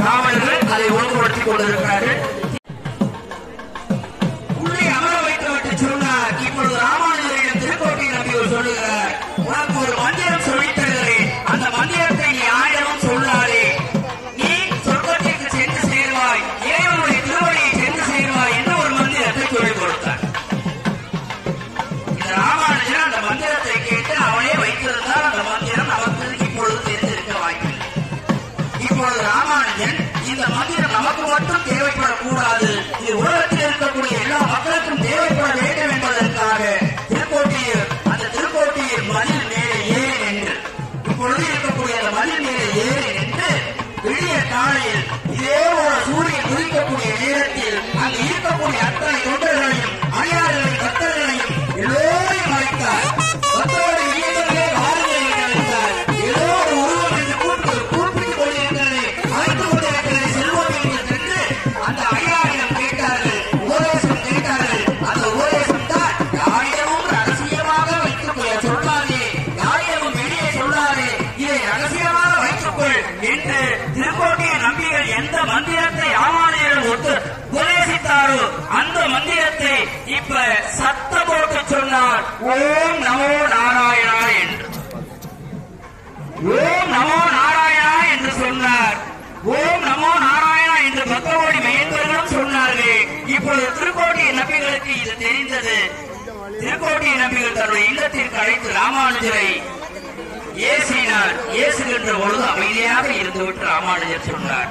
காவலர்கள் அதை ஒழுங்குபடுத்திக் கொண்டிருக்கிறார்கள் உள்ளே அமர வைத்துவிட்டு சொன்னார் இப்பொழுது ராமானுஜரிடம் திருக்கோட்டை நம்பியூர் சொல்லுகிறார் உனக்கு ஒரு மந்திரம் சொல்லித் தருகிறேன் அந்த மந்திரத்தை நீ ஆயிரமும் சொல்லாதே நீ சொர்க்கத்திற்கு சென்று சேருவாய் இறைவனுடைய திருவடியை சென்று சேருவாய் என்று ஒரு மந்திரத்தை சொல்லிக் கொடுத்தார் இந்த ராமானுஜன் அந்த மந்திரத்தை கேட்டு அவனே வைத்திருந்தால் அந்த மந்திரம் நமக்கு இப்பொழுது தெரிந்திருக்க வாய்ப்பில்லை இப்பொழுது ராமானுஜன் இந்த மந்திரம் நமக்கு மட்டும் தேவைப்படக்கூடாது இது உலகத்தில் இருக்கக்கூடிய எல்லா மக்களுக்கும் தேவைப்பட வேண்டும் என்பதற்காக திருக்கோட்டியில் அந்த திருக்கோட்டியில் மதில் மேலே ஏறி நின்று இப்பொழுது இருக்கக்கூடிய அந்த மதில் மேலே ஏறி நின்று விடிய காலையில் இதே போல சூரியன் உதிக்கக்கூடிய நேரத்தில் அங்கு இருக்கக்கூடிய அத்தனை தொண்டர்களையும் அணியாளர்களையும் பக்தர்களையும் எல்லோரையும் அழைத்தார் பக்தோடு இயக்கங்களே வாருங்கள் என்று அழைத்தார் ஏதோ ஒரு உருவம் என்று கூட்டு கூப்பிட்டுக் கொண்டிருக்கிறது அழைத்துக் கொண்டிருக்கிறது செல்வம் என்று சென்று அந்த ஐயாயிரம் கேட்டார்கள் உபதேசம் கேட்டார்கள் அந்த உபதேசம் தான் யாரிடமும் ரகசியமாக வைத்துக் கொள்ள சொல்லாதே யாரிடமும் வெளியே சொல்லாதே இதை ரகசியமாக வைத்துக்கொள் என்று திருக்கோட்டிய நம்பிகள் எந்த மந்திரத்தை ராமானுஜரிடம் ஒத்து உபதேசித்தாரோ அந்த மந்திரத்தை இப்ப சத்த போட்டு சொன்னார் ஓம் நமோ நாராயணா என்று ஓம் நமோ நாராயணா என்று சொன்னார் ஓம் நமோ நாராயணா என்று பக்தகோடி மெய்யன்பர்களும் சொன்னார்கள் இப்பொழுது திருக்கோட்டிய நம்பிகளுக்கு இது தெரிந்தது திருக்கோட்டிய நம்பிகள் தன்னுடைய இல்லத்திற்கு அழைத்து ராமானுஜரை ஏசினார் ஏசுகின்ற பொழுது அமைதியாக இருந்துவிட்டு ராமானுஜர் சொன்னார்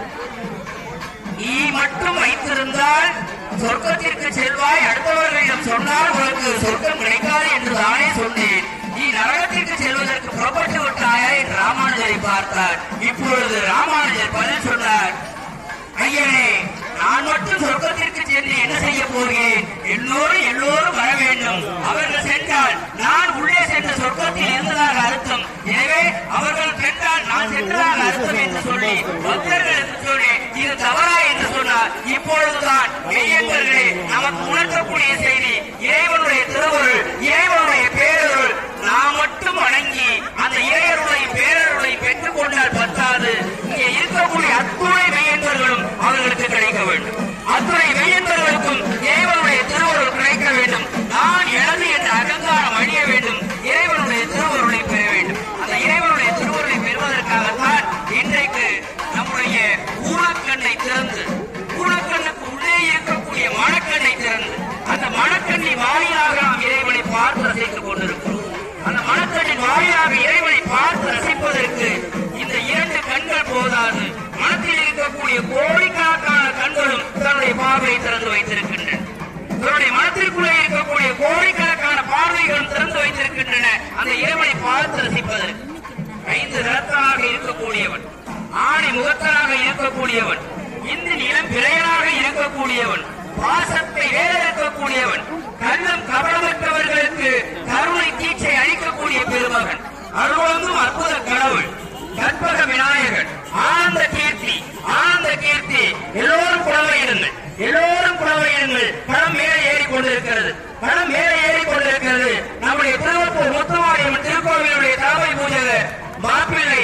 நீ மட்டும் வைத்திருந்தால் சொர்க்கத்திற்கு செல்வாய் அடுத்தவர்களிடம் சொன்னால் உனக்கு சொர்க்கம் கிடைக்காது என்று தானே சொன்னேன் நீ நரகத்திற்கு செல்வதற்கு புறப்பட்டு விட்டாயா என்று ராமானுஜரை பார்த்தார் இப்பொழுது ராமானுஜர் பதில் சொன்னார் ஐயனே நான் மட்டும் சொர்க்கத்திற்கு சென்று என்ன செய்ய போகிறேன் எல்லோரும் எல்லோரும் வர வேண்டும் அவர்கள் சென்றால் நான் உள்ளே சென்ற சொர்க்கத்தில் இருந்ததாக அர்த்தம் எனவே அவர்கள் சென்றால் நான் சென்றதாக அர்த்தம் என்று சொல்லி பக்தர்களுக்கு சொல்லி இது தவறா என்று சொன்னார் இப்பொழுதுதான் மெய்யன்பர்களே நமக்கு உணர்த்தக்கூடிய செய்தி இறைவனுடைய திருவருள் இறைவனுடைய பேரருள் நாம் மட்டும் வணங்கி அந்த இறையருளை பேரருளை பெற்றுக் கொண்டால் பத்தாது இங்கே இருக்கக்கூடிய அத்துணை மெய்யன்பர்களும் அவர்களுக்கு கிடைக்க வேண்டும் அத்துணை மெய்யன்பர்களுக்கும் இறைவனுடைய திருவருள் கிடைக்க வேண்டும் நான் எனது என்ற அகங்காரம் அழிய வேண்டும் இறைவனுடைய திருவருளை பெற வேண்டும் அந்த இறைவனுடைய திருவருளை பெறுவதற்காகத்தான் இன்றைக்கு நம்முடைய ஊனக்கண்ணை திறந்து ஊனக்கண்ணுக்கு உள்ளே இருக்கக்கூடிய மனக்கண்ணை திறந்து அந்த மனக்கண்ணி வாயிலாக நாம் இறைவனை பார்த்து ரசித்துக் கொண்டிருக்கிறோம் அந்த மனக்கண்ணின் வாயிலாக இறைவனை பார்த்து ரசிப்பதற்கு இந்த இரண்டு கண்கள் போதாது மனத்தில் இருக்கக்கூடிய கோடிக்கணக்கான கண்களும் தன்னுடைய பார்வையை திறந்து வைத்திருக்கின்றன தன்னுடைய மனத்திற்குள்ளே இருக்கக்கூடிய கோடிக்கணக்கான பார்வைகளும் திறந்து வைத்திருக்கின்றன அந்த இறைவனை பார்த்து ரசிப்பதற்கு ஐந்து ரத்தனாக இருக்கக்கூடியவன் ஆணை முகத்தனாக இருக்கக்கூடியவன் இந்தின் இளம் பிழையனாக இருக்கக்கூடியவன் பாசத்தை வேறெடுக்கக்கூடியவன் கள்ளம் கபடமற்றவர்களுக்கு கருணை தீட்சை அளிக்கக்கூடிய பெருமகன் அருள்வங்கும் அற்புத கடவுள் கற்பக விநாயகன் ஆனந்த கீர்த்தி ஆனந்த கீர்த்தி எல்லோரும் புலவையிடுங்கள் எல்லோரும் புலவையிடுங்கள் பணம் மேலே ஏறி கொண்டிருக்கிறது பணம் மேலே ஏறி கொண்டிருக்கிறது நம்முடைய திருவப்பூர் முத்துமாரியம்மன் திருக்கோவிலுடைய தலைமை பூஜக மாப்பிள்ளை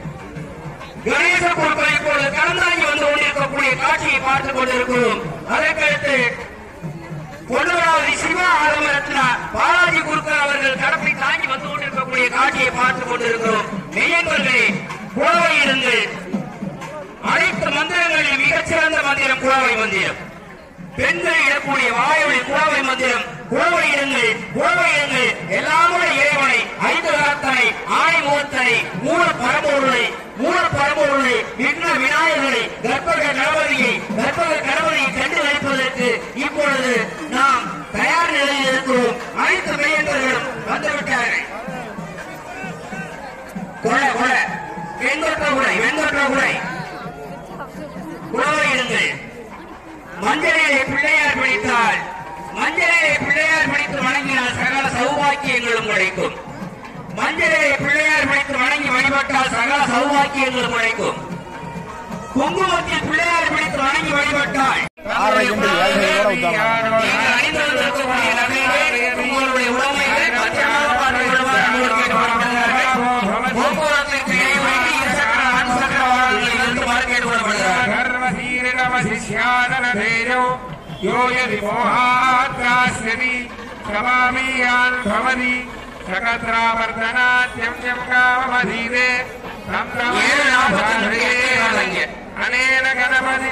கணேச குழுக்கள் இப்பொழுது கடந்தாங்கி வந்து கொண்டிருக்கக்கூடிய காட்சியை பார்த்துக் கொண்டிருக்கிறோம் அதற்கடுத்து பொன்னுராவதி சிவா ஆரம்பரத்னா பாலாஜி குருக்கள் அவர்கள் கடப்பை தாங்கி வந்து கொண்டிருக்கக்கூடிய காட்சியை பார்த்துக் கொண்டிருக்கிறோம் மெய்யன்பர்களே குழவை இருந்து அனைத்து மந்திரங்களில் மிகச்சிறந்த மந்திரம் குழவை மந்திரம் பெண்கள் இடக்கூடிய வாயுவை குழவை மந்திரம் குழவை இடங்கள் குழவை இடங்கள் எல்லாமுடைய இறைவனை ஐந்து கரத்தனை ஆணை முகத்தனை மூல பரம்பொருளை மூல பரம்பொருளை விக்ன விநாயகனை கற்பக கணபதியை கற்பக கணபதியை கண்டு வைப்பதற்கு இப்பொழுது நாம் தயார் நிலையில் இருக்கிறோம் அனைத்து மையங்களும் வந்துவிட்டார்கள் கொலை கொலை வெண்கொற்ற குடை வெண்கொற்ற குடை குழவையிடுங்கள் மஞ்சளிலே பிள்ளையார் பிடித்தால் மஞ்சளிலே பிள்ளையார் பிடித்து வணங்கினால் சகல சௌபாக்கியங்களும் கிடைக்கும் மஞ்சளிலே பிள்ளையார் பிடித்து வணங்கி வழிபட்டால் சகல சௌபாக்கியங்களும் கிடைக்கும் குங்குமத்தில் பிள்ளையார் பிடித்து வணங்கி வழிபட்டால் நீங்கள் அணிந்து வந்திருக்கக்கூடிய நகைகள் உங்களுடைய உடைமைகளை பத்திரமாக பார்த்துக் கொள்ளுமாறு அன்போடு கேட்டுக்கொள்ளப்படுகிறார்கள். போக்குவரத்திற்கு இடைவெளிக்கு இருசக்கர நான்கு சக்கர வாகனங்களில் இருந்து கேட்டுக்கொள்ளப்படுகிறார்கள் स्यादनधेजो यो यदि मोहात्रास्यति क्षमामीयान् भवति सकत्रावर्धनात्यं यं कामधीरे तं तमेव अनेन गणपति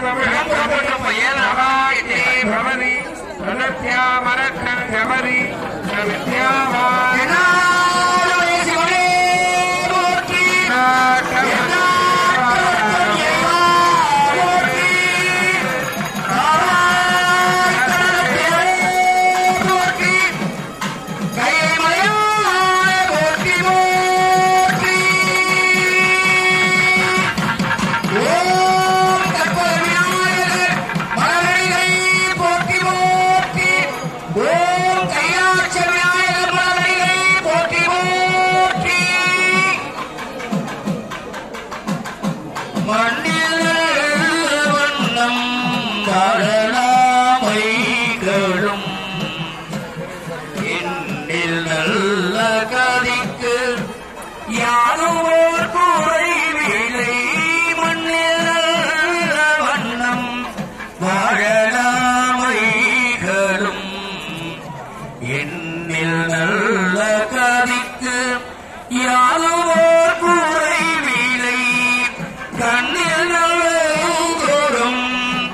भवति भवति प्रदत्यामरक्षं जपति स विद्यावान् என்னாலுடைய சிவனே போற்றி மண்ணில் வண்ணம் காரணமைகளும் எண்ணில் நல்ல கதிக்கு யாரோர் கூரை விலை மண்ணில் நல்ல வண்ணம் வாழலாமைகளும் எண்ணில் நல்ல கதிக்கு யாரோர் கூரை விலை கண்ணில் நல்லோறும்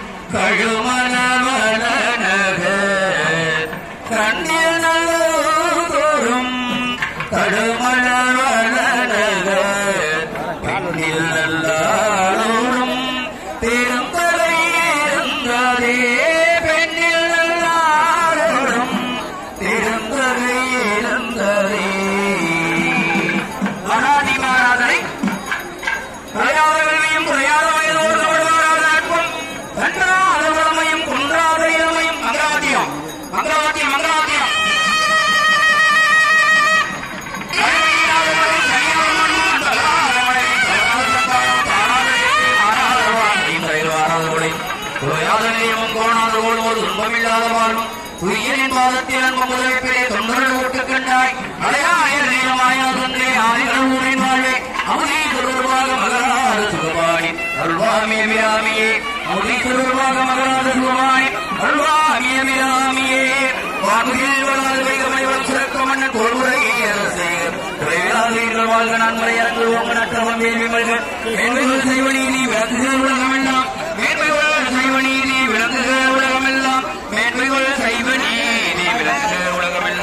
கழுமலவனக கண்ணில் நல்லோறும் கழுமலவனக கண்ணில் நல்லாரோரும் பெருந்தலை இருந்ததே பெண்ணில் நல்லாரோரும் பெருந்தலை இருந்ததே அனாதி மகாராஜனை குறையாத கல்வியும் குறையாத வயதோடு கவடுவாராத நட்பும் கன்றாத வளமையும் குன்றாத இளமையும் மங்களாத்தியம் மங்களாத்தியம் மங்களாத்தியம் துன்பமில்லாத வாழ்வும் உயிரின் பாதத்தில் அன்பு முதலிப்பிலே தொண்டர்கள் ஓட்டு கண்டாய் அலையாய நேரமாய தந்தை ஆதிகள் ஊரின் வாழ்வே அவனே திருவாக மகராத சுகபாணி அருள்வாமிய மிராமியே அவனே திருவாக மகராத சுகபாணி அருள்வாமிய மிராமியே வாங்குகில் வளாது வைகமணிவன் சிறக்க மன்னன் கோல்முறை அரசே துறைவிலாதீர்கள் வாழ்க நன்முறை அரங்கு ஓங்க நட்டவம் வேள்வி மல்க மேன்மைகள் செய்வ நீதி விளங்குகிற உலகமெல்லாம் மேன்மைகள் செய்வ நீதி விளங்குகிற உலகமெல்லாம் மேன்மைகள் செய்வ நீதி விளங்குகிற உலகமெல்லாம்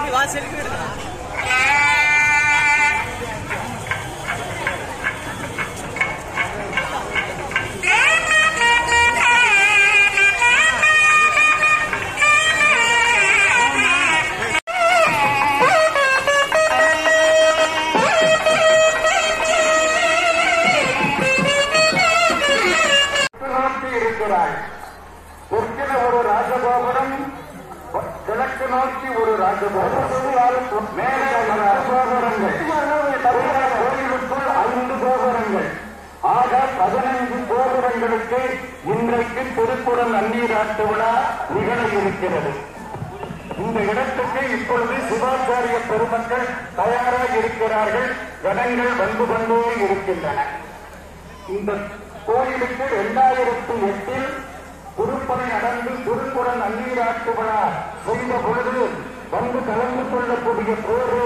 நோக்கி இருக்கிறாள் தெற்கில ஒரு ராஜகோபுரம் கிழக்கு நோக்கி ஒரு ராஜகோபுரம் மேலே ராஜகோபுரங்கள் கோயிலுக்குள் ஐந்து கோபுரங்கள் ஆக பதினைந்து கோபுரங்களுக்கு இன்றைக்கு திருக்குறள் நன்னீராட்டு விழா நிகழ இருக்கிறது இந்த இடத்துக்கு இப்பொழுது சிவாச்சாரிய பெருமக்கள் தயாராக இருக்கிறார்கள் ஜனங்கள் வந்து கொண்டே இருக்கின்றன இந்த கோயிலுக்கு இரண்டாயிரத்தி எட்டில் திருப்பணி நடந்து திருக்குறள் நன்னீராட்டு விழா செய்த பொழுது வந்து கலந்து கொள்ளக்கூடிய பேரு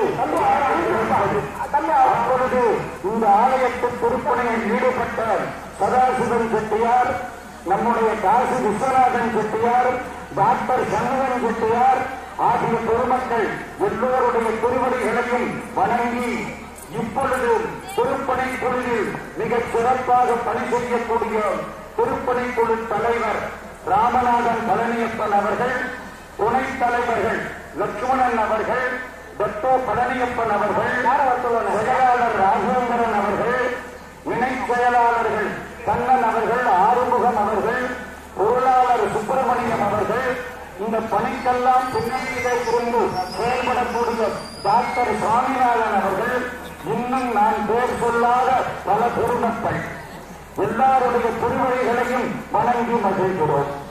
அப்பொழுது இந்த ஆலயத்தில் திருப்பணியில் ஈடுபட்ட சதாசிவன் செட்டியார் நம்முடைய காசி விஸ்வநாதன் செட்டியார் டாக்டர் சண்முகன் செட்டியார் ஆகிய பெருமக்கள் எல்லோருடைய திருவடிகளையும் வணங்கி இப்பொழுது திருப்பணி குழுவில் மிகச் சிறப்பாக பணி செய்யக்கூடிய திருப்பணி குழு தலைவர் ராமநாதன் பழனியப்பன் அவர்கள் துணைத் தலைவர்கள் லட்சுமணன் அவர்கள் தத்தோ பழனியப்பன் அவர்கள் செயலாளர் ராஜேந்திரன் அவர்கள் இணை செயலாளர்கள் கண்ணன் அவர்கள் ஆறுமுகம் அவர்கள் பொருளாளர் சுப்பிரமணியம் அவர்கள் இந்த பணிக்கெல்லாம் பின்னணியிலே இருந்து செயல்படக்கூடிய டாக்டர் சுவாமிநாதன் அவர்கள் இன்னும் நான் பேர் சொல்லாத பல பெருமக்கள் எல்லாருடைய திருவழிகளையும் வணங்கி மகிழ்கிறோம்